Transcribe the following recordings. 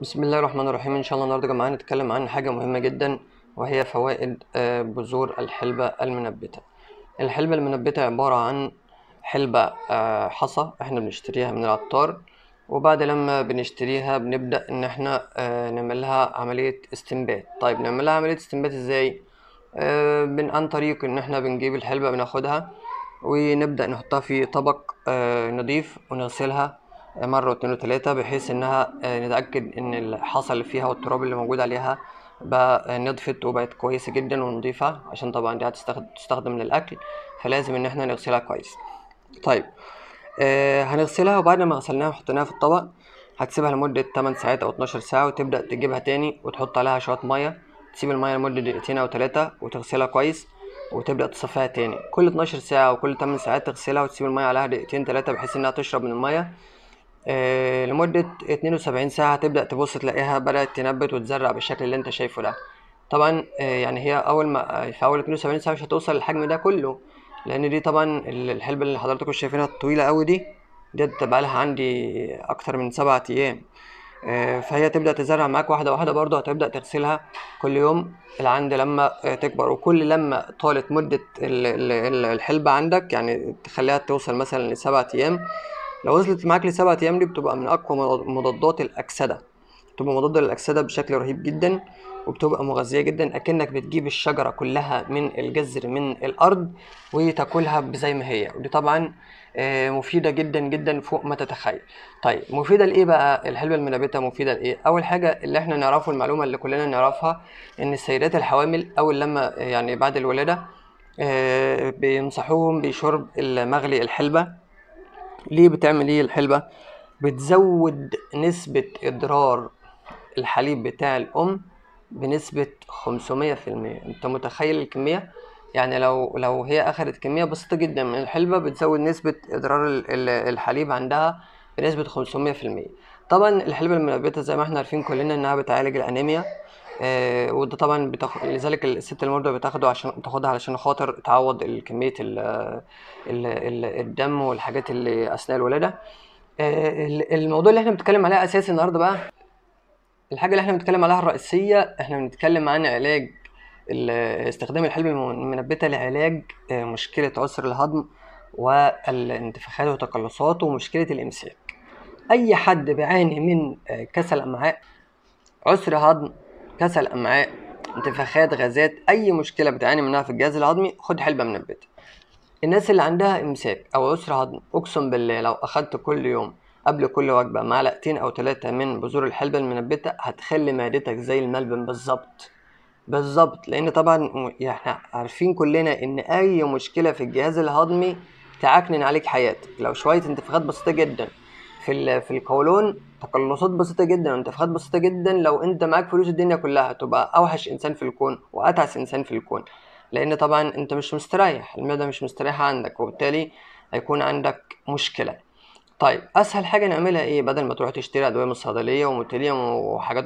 بسم الله الرحمن الرحيم ان شاء الله النهارده يا جماعه هنتكلم عن حاجه مهمه جدا وهي فوائد آه، بذور الحلبة المنبتة الحلبة المنبتة عبارة عن حلبة آه، حصى احنا بنشتريها من العطار وبعد لما بنشتريها بنبدأ ان احنا آه، نعملها عملية استنبات طيب نعملها عملية استنبات ازاي آه، بن عن طريق ان احنا بنجيب الحلبة بناخدها ونبدأ نحطها في طبق آه، نضيف ونغسلها مرة واتنين وتلاتة بحيث إنها آه، نتأكد إن الحصى اللي فيها والتراب اللي موجود عليها بقى آه، نضفت وبقت كويسة جدا ونضيفة عشان طبعا دي هتستخدم تستخدم للأكل فلازم إن احنا نغسلها كويس طيب آه هنغسلها وبعد ما غسلناها وحطيناها في الطبق هتسيبها لمدة 8 ساعات أو 12 ساعة وتبدأ تجيبها تاني وتحط عليها شوية مية تسيب المية لمدة دقيقتين أو تلاتة وتغسلها كويس وتبدأ تصفيها تاني كل 12 ساعة وكل 8 ساعات تغسلها وتسيب المية عليها دقيقتين تلاتة بحيث إنها تشرب من المية آه، لمدة 72 ساعة هتبدأ تبص تلاقيها بدأت تنبت وتزرع بالشكل اللي انت شايفه ده طبعا آه، يعني هي أول ما آه، في أول 72 ساعة مش هتوصل للحجم ده كله لأن دي طبعا ال- الحلبة اللي حضراتكم شايفينها الطويلة أوي دي ديت بقالها عندي أكتر من سبعة أيام آه، فهي تبدأ تزرع معاك واحدة واحدة برضه هتبدأ تغسلها كل يوم العند لما آه، تكبر وكل لما طالت مدة ال- ال- ال- الحلبة عندك يعني تخليها توصل مثلا لسبعة أيام لو وصلت معاك لسبعة أيام دي بتبقى من أقوى مضاد- مضادات الأكسدة بتبقى مضادة للأكسدة بشكل رهيب جدا وبتبقى مغذية جدا أكنك بتجيب الشجرة كلها من الجذر من الأرض وتاكلها زي ما هي ودي طبعا آه، مفيدة جدا جدا فوق ما تتخيل طيب مفيدة لإيه بقى الحلبة المنبتة مفيدة لإيه أول حاجة اللي احنا نعرفه المعلومة اللي كلنا نعرفها إن السيدات الحوامل أول لما يعني بعد الولادة آه، بينصحوهم بشرب المغلي الحلبة ليه بتعمل ايه الحلبة بتزود نسبة إضرار الحليب بتاع الأم بنسبة 500% أنت متخيل الكمية؟ يعني لو لو هي أخدت كمية بسيطة جدا من الحلبة بتزود نسبة إضرار ال- ال- الحليب عندها بنسبة 500% طبعا الحلبة المنبتة زي ما احنا عارفين كلنا إنها بتعالج الأنيميا آه وده طبعا بتاخد لذلك الست المرضى بتاخده عشان تاخدها علشان خاطر تعوض ال- كمية ال ال ال الدم والحاجات اللي أثناء الولادة آه ال- الموضوع اللي احنا بنتكلم عليه أساسي النهاردة بقى الحاجة اللي احنا بنتكلم عليها الرئيسية احنا بنتكلم عن علاج ال- استخدام الحلبة المنبتة لعلاج آه، مشكلة عسر الهضم والانتفاخات والتقلصات ومشكلة الإمساك أي حد بيعاني من آه، كسل أمعاء عسر هضم كسل أمعاء انتفاخات غازات أي مشكلة بتعاني منها في الجهاز الهضمي خد حلبة منبتة الناس اللي عندها امساك او عسر هضم اقسم بالله لو اخدت كل يوم قبل كل وجبه معلقتين او ثلاثه من بذور الحلبه المنبته هتخلي معدتك زي الملبن بالظبط بالظبط لان طبعا م- يعني احنا عارفين كلنا ان اي مشكله في الجهاز الهضمي تعكنن عليك حياتك لو شويه انتفاخات بسيطه جدا في ال- في القولون تقلصات بسيطه جدا وانتفاخات بسيطه جدا لو انت معاك فلوس الدنيا كلها تبقى اوحش انسان في الكون واتعس انسان في الكون لان طبعا انت مش مستريح المعده مش مستريحه عندك وبالتالي هيكون عندك مشكله طيب اسهل حاجه نعملها ايه بدل ما تروح تشتري ادويه من الصيدليه وموتيليوم وحاجات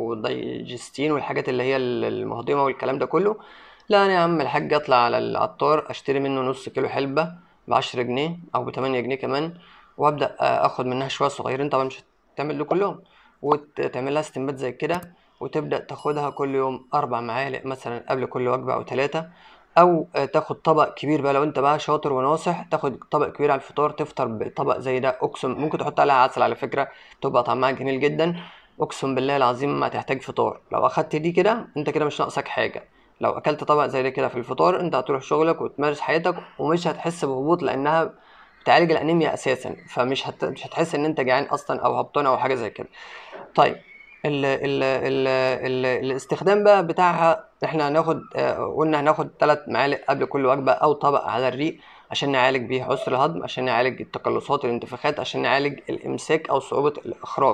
ودايجستين والحاجات اللي هي المهضمه والكلام ده كله لا انا يا عم الحاج اطلع على العطار اشتري منه نص كيلو حلبه ب 10 جنيه او ب 8 جنيه كمان وابدا اخد منها شويه صغيرين طبعا مش هتعمل له كلهم وتعمل لها استنبات زي كده وتبدا تاخدها كل يوم اربع معالق مثلا قبل كل وجبه او ثلاثه او آه، تاخد طبق كبير بقى لو انت بقى شاطر وناصح تاخد طبق كبير على الفطار تفطر بطبق زي ده اقسم ممكن تحط عليها عسل على فكره تبقى طعمها جميل جدا اقسم بالله العظيم ما هتحتاج فطار لو اخدت دي كده انت كده مش ناقصك حاجه لو اكلت طبق زي ده كده في الفطار انت هتروح شغلك وتمارس حياتك ومش هتحس بهبوط لانها بتعالج الانيميا اساسا فمش هت... مش هتحس ان انت جعان اصلا او هبطان او حاجه زي كده طيب ال ال ال ال الاستخدام بقى بتاعها احنا هناخد آه، قلنا هناخد ثلاث معالق قبل كل وجبة او طبق على الريق عشان نعالج بيه عسر الهضم عشان نعالج التقلصات الانتفاخات عشان نعالج الامساك او صعوبة الاخراج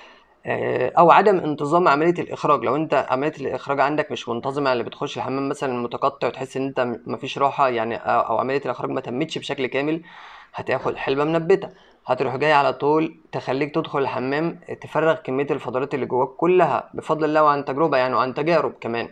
آه، او عدم انتظام عمليه الاخراج لو انت عمليه الاخراج عندك مش منتظمه اللي بتخش الحمام مثلا متقطع وتحس ان انت م- مفيش راحه يعني او أو عمليه الاخراج ما تمتش بشكل كامل هتاخد حلبه منبته هتروح جاي على طول تخليك تدخل الحمام تفرغ كميه الفضلات اللي جواك كلها بفضل الله وعن تجربه يعني وعن تجارب كمان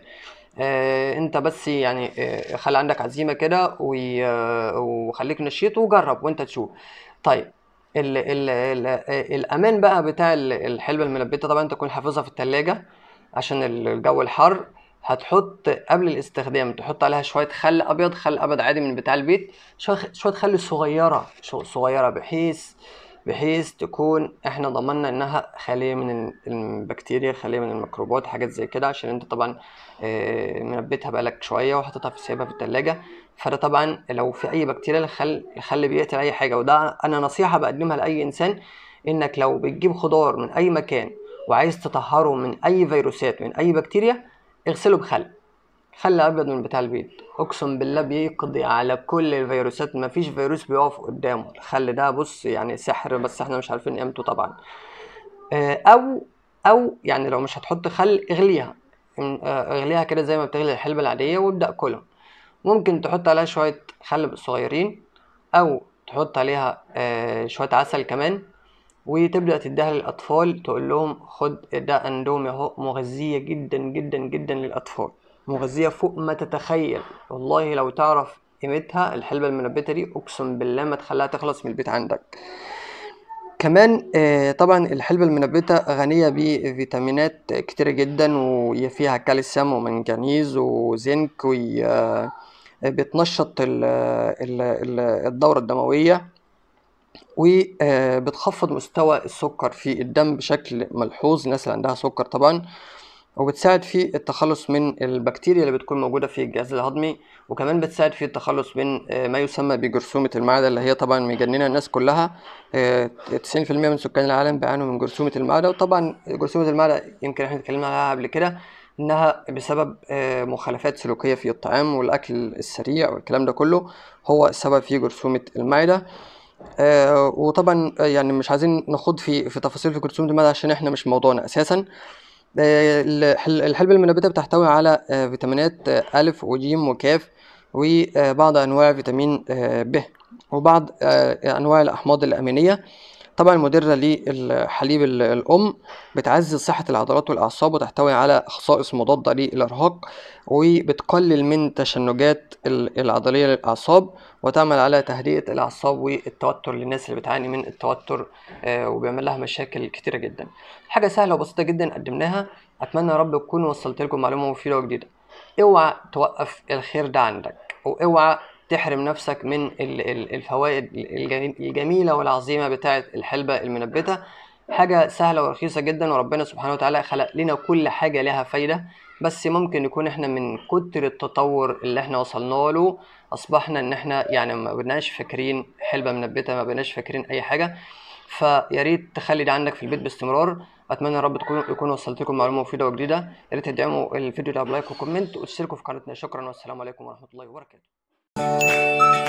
آه انت بس يعني آه خلي عندك عزيمه كده وي- آه، وخليك نشيط وجرب وانت تشوف طيب ال ال ال الامان بقى بتاع ال- الحلبة المنبتة طبعا تكون حافظها في التلاجة عشان الجو الحر هتحط قبل الاستخدام تحط عليها شوية خل أبيض خل أبيض عادي من بتاع البيت شوية شوية خل صغيرة شو- صغيرة بحيث بحيث تكون احنا ضمننا انها خالية من ال- البكتيريا خالية من الميكروبات حاجات زي كده عشان انت طبعا آه، منبتها بقالك شوية وحاططها في سايبها في التلاجة فده طبعا لو في اي بكتيريا الخل الخل بيقتل اي حاجة وده انا نصيحة بقدمها لاي انسان انك لو بتجيب خضار من اي مكان وعايز تطهره من اي فيروسات من اي بكتيريا اغسله بخل خل ابيض من بتاع البيت اقسم بالله بيقضي على كل الفيروسات مفيش فيروس بيقف قدامه الخل ده بص يعني سحر بس احنا مش عارفين قيمته طبعا آه، او او يعني لو مش هتحط خل اغليها م- آه، اغليها كده زي ما بتغلي الحلبة العادية وابدأ كلها ممكن تحط عليها شوية خل صغيرين او تحط عليها آه، شوية عسل كمان وتبدأ تديها للأطفال تقول لهم خد ده أندومي أهو مغذية جدا جدا جدا للأطفال مغذية فوق ما تتخيل والله لو تعرف قيمتها الحلبة المنبتة دي أقسم بالله ما تخليها تخلص من البيت عندك كمان آه، طبعا الحلبة المنبتة غنية بفيتامينات كتيرة جدا وفيها كالسيوم ومنجنيز وزنك وبتنشط الدورة الدموية وبتخفض مستوى السكر في الدم بشكل ملحوظ الناس اللي عندها سكر طبعا وبتساعد في التخلص من البكتيريا اللي بتكون موجودة في الجهاز الهضمي وكمان بتساعد في التخلص من آه، ما يسمى بجرثومة المعدة اللي هي طبعا مجننة الناس كلها آه، 90% من سكان العالم بيعانوا من جرثومة المعدة وطبعا جرثومة المعدة يمكن احنا اتكلمنا عليها قبل كده انها بسبب آه، مخالفات سلوكية في الطعام والاكل السريع والكلام ده كله هو السبب في جرثومة المعدة آه وطبعا آه، يعني مش عايزين نخوض في في تفاصيل في جرثومة المعدة عشان احنا مش موضوعنا اساسا آه، الحل- الحلبة المنبتة بتحتوي على آه، فيتامينات آه، ألف وجيم وكاف وبعض أنواع فيتامين آه، ب وبعض آه، أنواع الأحماض الأمينية طبعا مدرة للحليب ال- الأم بتعزز صحة العضلات والأعصاب وتحتوي على خصائص مضادة للإرهاق وبتقلل من تشنجات ال- العضلية للأعصاب وتعمل على تهدئة الأعصاب والتوتر للناس اللي بتعاني من التوتر آه، وبيعمل لها مشاكل كتيرة جدا حاجة سهلة وبسيطة جدا قدمناها أتمنى يا رب تكون وصلت لكم معلومة مفيدة وجديدة اوعى توقف الخير ده عندك واوعى تحرم نفسك من ال- ال- الفوائد الج- الجميلة والعظيمة بتاعة الحلبة المنبتة حاجة سهلة ورخيصة جدا وربنا سبحانه وتعالى خلق لنا كل حاجة لها فايدة بس ممكن يكون احنا من كتر التطور اللي احنا وصلنا له اصبحنا ان احنا يعني ما بقناش فاكرين حلبة منبتة ما بقناش فاكرين اي حاجة فيا ريت تخلي ده عندك في البيت باستمرار اتمنى يا رب تكون يكون وصلت لكم معلومه مفيده وجديده يا ريت تدعموا الفيديو ده بلايك وكومنت وتشتركوا في قناتنا شكرا والسلام عليكم ورحمه الله وبركاته